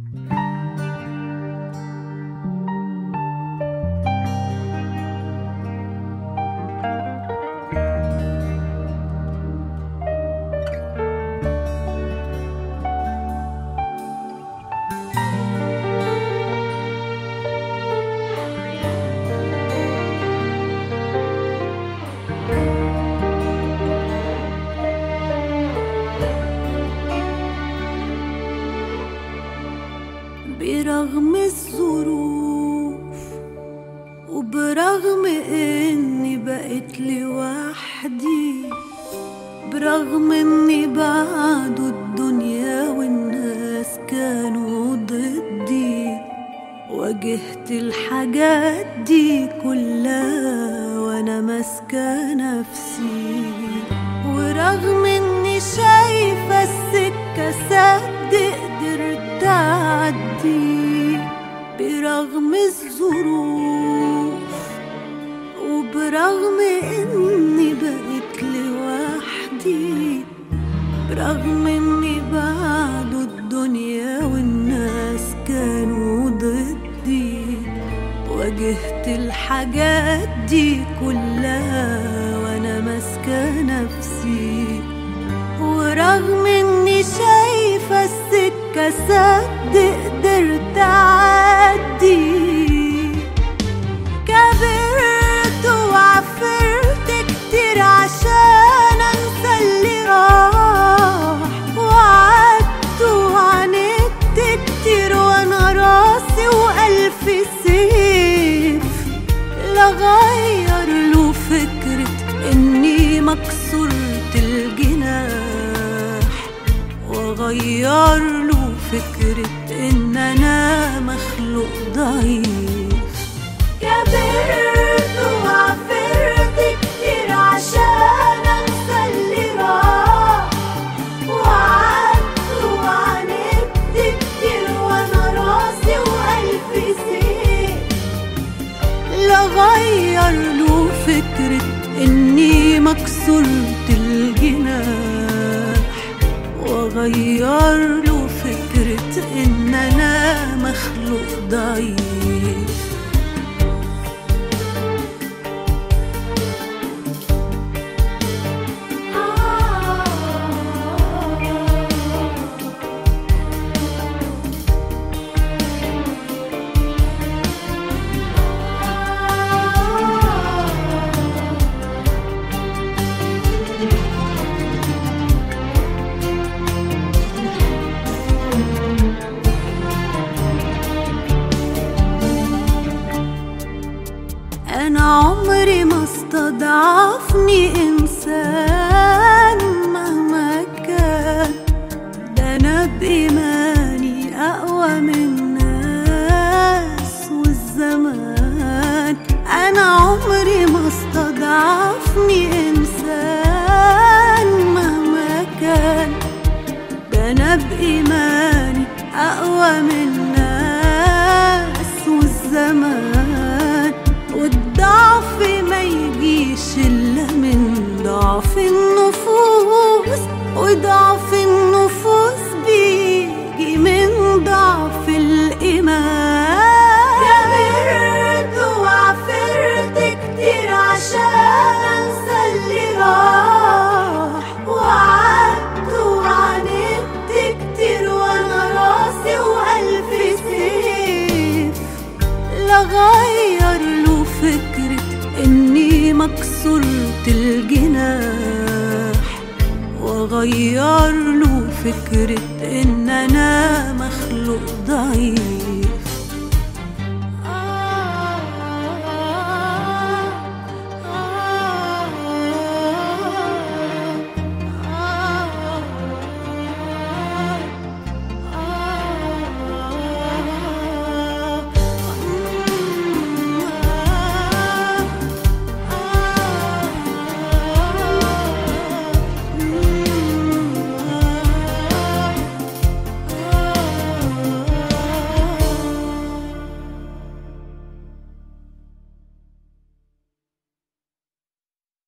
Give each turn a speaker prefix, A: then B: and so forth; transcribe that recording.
A: برغم الظروف وبرغم اني بقيت لوحدي برغم اني بعد الدنيا والناس كانوا ضدي واجهت الحاجات دي كلها وانا ماسكه نفسي ورغم اني شايفه السكه سد قدرت اعدي برغم الظروف وبرغم اني بقيت لوحدي برغم اني بعد الدنيا والناس كانوا ضدي واجهت الحاجات دي كلها وانا ماسكه نفسي ورغم اني شايفه السكه سد قدرت اعدي كبرت وعفرت كتير عشان انسى اللي راح وقعدت وعاندت كتير وانا راسي والف سيف لغير له فكرة اني مكسورة الجناح واغير له فكرة ان انا مخلوق ضعيف كبرت وعفرت كتير عشان انسى اللي راح وقعدت وعاندت كتير وانا راسي والف سيف لغير له فكرة اني مكسورة الجناح واغير له فكرة ان انا مخلوق ضعيف أنا عمري ما استضعفني إنسان مهما كان ده أنا بإيماني أقوى من الناس والزمان أنا عمري ما استضعفني إنسان مهما كان ده أنا بإيماني أقوى من الناس والزمان والضعف ما يجيش إلا من ضعف النفوس وضعف النفوس بيجي من ضعف الإيمان كبرت وعفرت كتير عشان أنسى اللي راح وقعدت وعاندت كتير وأنا راسي وألف سيف لغير له فكرة إني مكسورة الجناح وأغير له فكرة إن أنا مخلوق ضعيف